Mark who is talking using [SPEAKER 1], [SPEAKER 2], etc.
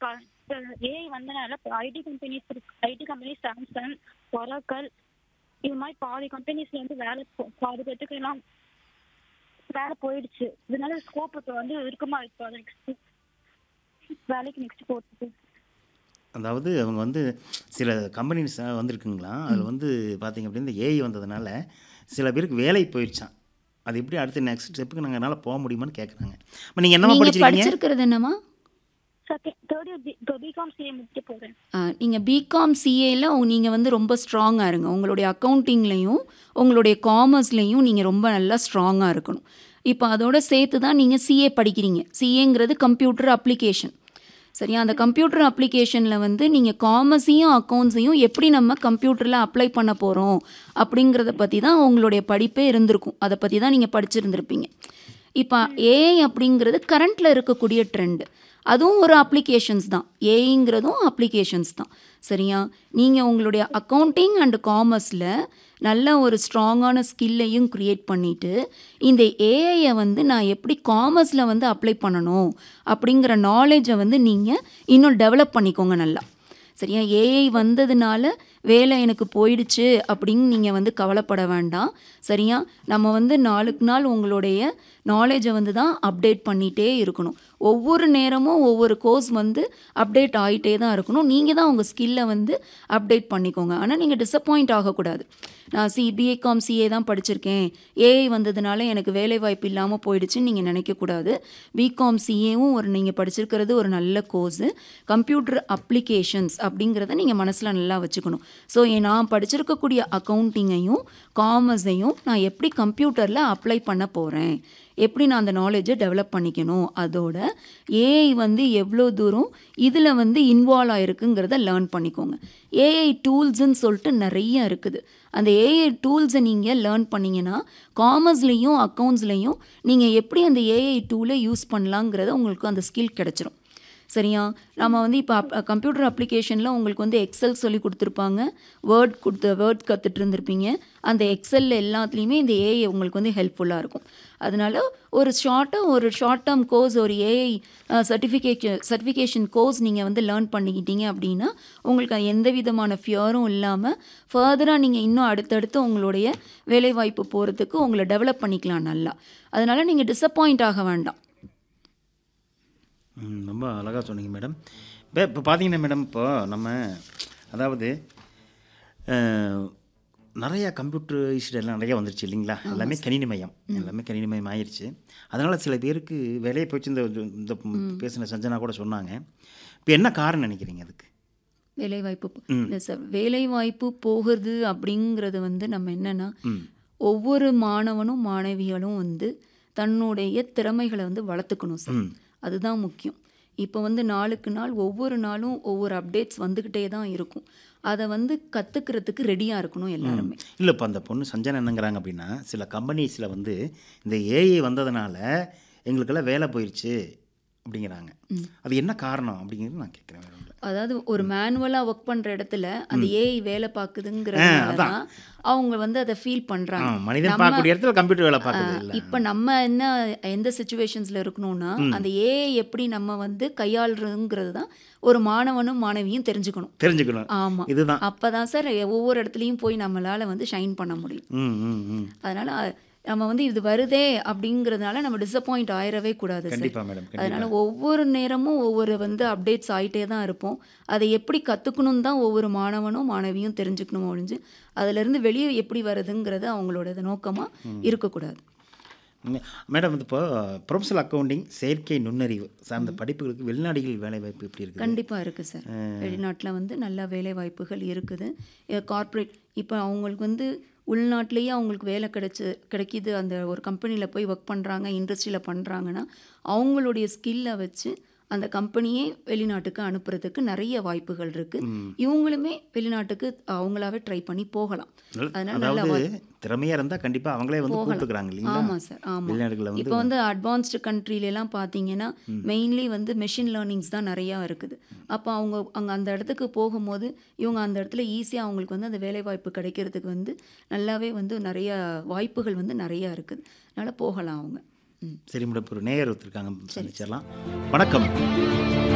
[SPEAKER 1] AI வந்தனால IT companies IT companies Samsung Oracle இது மாதிரி பாதி கம்பெனிஸ்ல வந்து வேலை போ- பாதி பேத்துக்கு எல்லாம் வேலை போயிடுச்சு இதனால ஸ்கோப் இப்போ வந்து இருக்குமா இப்போ நெக்ஸ்ட் வேலைக்கு நெக்ஸ்ட் போறதுக்கு
[SPEAKER 2] அதாவது அவங்க வந்து சில கம்பெனிஸ் வந்திருக்குங்களா அதில் வந்து பார்த்தீங்க அப்படின்னா இந்த ஏஐ வந்ததுனால சில பேருக்கு வேலை போயிடுச்சான் அது எப்படி அடுத்த நெக்ஸ்ட் ஸ்டெப்புக்கு நாங்கள் என்னால் போக முடியுமான்னு கேட்குறாங்க இப்போ நீங்கள் என்னமா
[SPEAKER 3] நீங்க
[SPEAKER 2] படிச்சிருக்கீங்க
[SPEAKER 3] படிச்சிருக்கிறது என்னம்மா
[SPEAKER 1] second third year BCom CA முடிக்க போறேன்
[SPEAKER 3] நீங்கள் பிகாம் சிஏல நீங்கள் வந்து ரொம்ப ஸ்ட்ராங்காக இருங்க உங்களுடைய அக்கௌண்டிங்லேயும் உங்களுடைய காமர்ஸ்லேயும் நீங்கள் ரொம்ப நல்லா ஸ்ட்ராங்காக இருக்கணும் இப்போ அதோட சேர்த்து தான் நீங்கள் சிஏ படிக்கிறீங்க சிஏங்கிறது கம்ப்யூட்டர் அப்ளிகேஷன் சரியா அந்த கம்ப்யூட்டர் அப்ளிகேஷனில் வந்து நீங்கள் காமர்ஸையும் அக்கௌண்ட்ஸையும் எப்படி நம்ம கம்ப்யூட்டரில் அப்ளை பண்ண போகிறோம் அப்படிங்கிறத பற்றி தான் உங்களுடைய படிப்பே இருந்திருக்கும் அதை பற்றி தான் நீங்கள் படிச்சிருந்திருப்பீங்க இப்போ ஏஐ அப்படிங்கிறது கரண்ட்டில் இருக்கக்கூடிய ட்ரெண்ட் அதுவும் ஒரு அப்ளிகேஷன்ஸ் தான் ஏஐங்கிறதும் அப்ளிகேஷன்ஸ் தான் சரியா நீங்கள் உங்களுடைய அக்கௌண்டிங் அண்ட் காமர்ஸில் நல்ல ஒரு ஸ்ட்ராங்கான ஸ்கில்லையும் க்ரியேட் பண்ணிவிட்டு இந்த ஏஐயை வந்து நான் எப்படி காமர்ஸில் வந்து அப்ளை பண்ணணும் அப்படிங்கிற நாலேஜை வந்து நீங்கள் இன்னும் டெவலப் பண்ணிக்கோங்க நல்லா சரியா ஏஐ வந்ததுனால வேலை எனக்கு போயிடுச்சு அப்படின்னு நீங்கள் வந்து கவலைப்பட வேண்டாம் சரியா நம்ம வந்து நாளுக்கு நாள் உங்களுடைய நாலேஜை வந்து தான் அப்டேட் பண்ணிகிட்டே இருக்கணும் ஒவ்வொரு நேரமும் ஒவ்வொரு கோர்ஸ் வந்து அப்டேட் ஆகிட்டே தான் இருக்கணும் நீங்கள் தான் உங்கள் ஸ்கில்லை வந்து அப்டேட் பண்ணிக்கோங்க ஆனால் நீங்கள் டிசப்பாயிண்ட் ஆகக்கூடாது நான் சி பிஏகாம் சிஏ தான் படிச்சிருக்கேன் ஏஐ வந்ததுனால எனக்கு வேலை வாய்ப்பு இல்லாமல் போயிடுச்சுன்னு நீங்கள் நினைக்கக்கூடாது பிகாம் சிஏவும் ஒரு நீங்கள் படிச்சிருக்கிறது ஒரு நல்ல கோர்ஸு கம்ப்யூட்டர் அப்ளிகேஷன்ஸ் அப்படிங்கிறத நீங்கள் மனசில் நல்லா வச்சுக்கணும் ஸோ நான் படிச்சிருக்கக்கூடிய அக்கௌண்டிங்கையும் காமர்ஸையும் நான் எப்படி கம்ப்யூட்டரில் அப்ளை பண்ண போகிறேன் எப்படி நான் அந்த நாலேஜை டெவலப் பண்ணிக்கணும் அதோட ஏஐ வந்து எவ்வளோ தூரம் இதில் வந்து இன்வால்வ் ஆயிருக்குங்கிறத லேர்ன் பண்ணிக்கோங்க ஏஐ டூல்ஸ்ன்னு சொல்லிட்டு நிறைய இருக்குது அந்த ஏஐ டூல்ஸை நீங்கள் லேர்ன் பண்ணிங்கன்னா காமர்ஸ்லேயும் அக்கௌண்ட்ஸ்லேயும் நீங்கள் எப்படி அந்த ஏஐ டூலை யூஸ் பண்ணலாங்கிறத உங்களுக்கு அந்த ஸ்கில் கிடச்சிரும் சரியா நம்ம வந்து இப்போ அப் கம்ப்யூட்டர் அப்ளிகேஷனில் உங்களுக்கு வந்து எக்ஸல் சொல்லி கொடுத்துருப்பாங்க வேர்ட் கொடுத்து வேர்ட் கற்றுட்டு இருந்திருப்பீங்க அந்த எக்ஸல் எல்லாத்துலேயுமே இந்த ஏஐ உங்களுக்கு வந்து ஹெல்ப்ஃபுல்லாக இருக்கும் அதனால ஒரு ஷார்ட்டாக ஒரு ஷார்ட் டேர்ம் கோர்ஸ் ஒரு ஏஐ சர்டிஃபிகேஷன் சர்டிஃபிகேஷன் கோர்ஸ் நீங்கள் வந்து லேர்ன் பண்ணிக்கிட்டீங்க அப்படின்னா உங்களுக்கு எந்த விதமான ஃபியரும் இல்லாமல் ஃபர்தராக நீங்கள் இன்னும் அடுத்தடுத்து உங்களுடைய வேலைவாய்ப்பு போகிறதுக்கு உங்களை டெவலப் பண்ணிக்கலாம் நல்லா அதனால் நீங்கள் டிசப்பாயிண்ட் ஆக வேண்டாம்
[SPEAKER 2] ம், ரொம்ப அழகாக சொன்னீங்க மேடம் இப்போ இப்போ பார்த்தீங்கன்னா மேடம் இப்போ நம்ம அதாவது அஹ், நிறைய கம்ப்யூட்டரைஸ்டு எல்லாம் நிறைய வந்துருச்சு இல்லைங்களா எல்லாமே கணினிமயம் எல்லாமே கணினிமயம் ஆயிடுச்சு அதனால் சில பேருக்கு வேலையை போச்சு இந்த இந்த பேசின சஞ்சனா கூட சொன்னாங்க இப்போ என்ன காரணம் நினைக்கிறீங்க அதுக்கு
[SPEAKER 3] வேலைவாய்ப்பு போ- இல்லை சார் வேலைவாய்ப்பு போகுது அப்படிங்கிறது வந்து நம்ம என்னன்னா ஒவ்வொரு மாணவனும் மாணவிகளும் வந்து தன்னுடைய திறமைகளை வந்து வளர்த்துக்கணும் சார் அதுதான் முக்கியம் இப்போ வந்து நாளுக்கு நாள் ஒவ்வொரு நாளும் ஒவ்வொரு அப்டேட்ஸ் வந்துக்கிட்டே தான் இருக்கும் அதை வந்து கற்றுக்கிறதுக்கு ரெடியாக இருக்கணும் எல்லாருமே
[SPEAKER 2] இல்லை இப்போ அந்த பொண்ணு சஞ்சனா என்னங்கிறாங்க அப்படின்னா சில கம்பெனிஸில் வந்து இந்த ஏஐ வந்ததுனால எங்களுக்கெல்லாம் வேலை போயிடுச்சு அப்படிங்கிறாங்க அது என்ன காரணம் அப்படிங்கிறது நான் கேட்குறேன் வேற ஒண்ணும் இல்ல.
[SPEAKER 3] அதாவது ஒரு மேனுவலாக ஒர்க் பண்ணுற இடத்துல அந்த ஏஐ வேலை பார்க்குதுங்கிறதுனால தான் அவங்க வந்து அதை ஃபீல்
[SPEAKER 2] ஆ,
[SPEAKER 3] பண்ணுறாங்க
[SPEAKER 2] மனிதன் பார்க்கக்கூடிய இடத்துல கம்ப்யூட்டர் வேலை பார்க்குறது இல்லை
[SPEAKER 3] இப்போ நம்ம என்ன எந்த சுச்சுவேஷன்ஸில் இருக்கணும்னா அந்த ஏஐ எப்படி நம்ம வந்து கையாளுறதுங்கிறது தான் ஒரு மாணவனும் மாணவியும் தெரிஞ்சுக்கணும்
[SPEAKER 2] தெரிஞ்சுக்கணும்
[SPEAKER 3] ஆமாம்
[SPEAKER 2] இதுதான்
[SPEAKER 3] அப்போ தான் சார் ஒவ்வொரு இடத்துலையும் போய் நம்மளால் வந்து ஷைன் பண்ண முடியும்
[SPEAKER 2] ம் ம் ம்
[SPEAKER 3] அதனால் நம்ம வந்து இது வருதே அப்படிங்கிறதுனால நம்ம டிசப்பாயிண்ட் ஆயிடவே கூடாது சார்
[SPEAKER 2] கண்டிப்பாக மேடம்
[SPEAKER 3] அதனால ஒவ்வொரு நேரமும் ஒவ்வொரு வந்து அப்டேட்ஸ் ஆகிட்டே தான் இருப்போம் அதை எப்படி கற்றுக்கணும் தான் ஒவ்வொரு மாணவனும் மாணவியும் தெரிஞ்சுக்கணும் ஒழிஞ்சு அதிலிருந்து வெளியே எப்படி வருதுங்கிறது அவங்களோட நோக்கமாக இருக்கக்கூடாது
[SPEAKER 2] ம். மேடம் இது இப்போ ப்ரொஃபஷனல் அக்கவுண்டிங் செயற்கை நுண்ணறிவு சார்ந்த படிப்புகளுக்கு வெளிநாடுகளில் வேலை வாய்ப்பு எப்படி இருக்குது
[SPEAKER 3] கண்டிப்பாக இருக்குது சார் வெளிநாட்டில் வந்து நல்ல வேலை வாய்ப்புகள் இருக்குது கார்ப்பரேட் இப்போ அவங்களுக்கு வந்து உள்நாட்டிலேயே அவங்களுக்கு வேலை கிடைச்சி கிடைக்கிது அந்த ஒரு கம்பெனியில் போய் ஒர்க் பண்ணுறாங்க இண்டஸ்ட்ரியில் பண்ணுறாங்கன்னா அவங்களுடைய ஸ்கில்லை வச்சு அந்த கம்பெனியே வெளிநாட்டுக்கு அனுப்புறதுக்கு நிறைய வாய்ப்புகள் இருக்குது இவங்களுமே வெளிநாட்டுக்கு அவங்களாவே ட்ரை பண்ணி போகலாம் அதனால நல்ல
[SPEAKER 2] அதாவது திறமையாக இருந்தால் கண்டிப்பாக அவங்களே வந்து கூப்பிட்டுக்கிறாங்க இல்லைங்களா
[SPEAKER 3] ஆமாம் சார் ஆமாம்
[SPEAKER 2] வெளிநாடுகளில் வந்து
[SPEAKER 3] இப்போ வந்து அட்வான்ஸ்டு கண்ட்ரிலெலாம் பார்த்தீங்கன்னா மெயின்லி வந்து மெஷின் லேர்னிங்ஸ் தான் நிறையா இருக்குது அப்போ அவங்க அங்கே அந்த இடத்துக்கு போகும்போது இவங்க அந்த இடத்துல ஈஸியாக அவங்களுக்கு வந்து அந்த வேலைவாய்ப்பு கிடைக்கிறதுக்கு வந்து நல்லாவே வந்து நிறைய வாய்ப்புகள் வந்து நிறையா இருக்குது அதனால் போகலாம் அவங்க ம்
[SPEAKER 2] சரி மேடம் இப்போ ஒரு நேயர் ஒருத்தருக்காங்க சந்திச்சிடலாம் வணக்கம்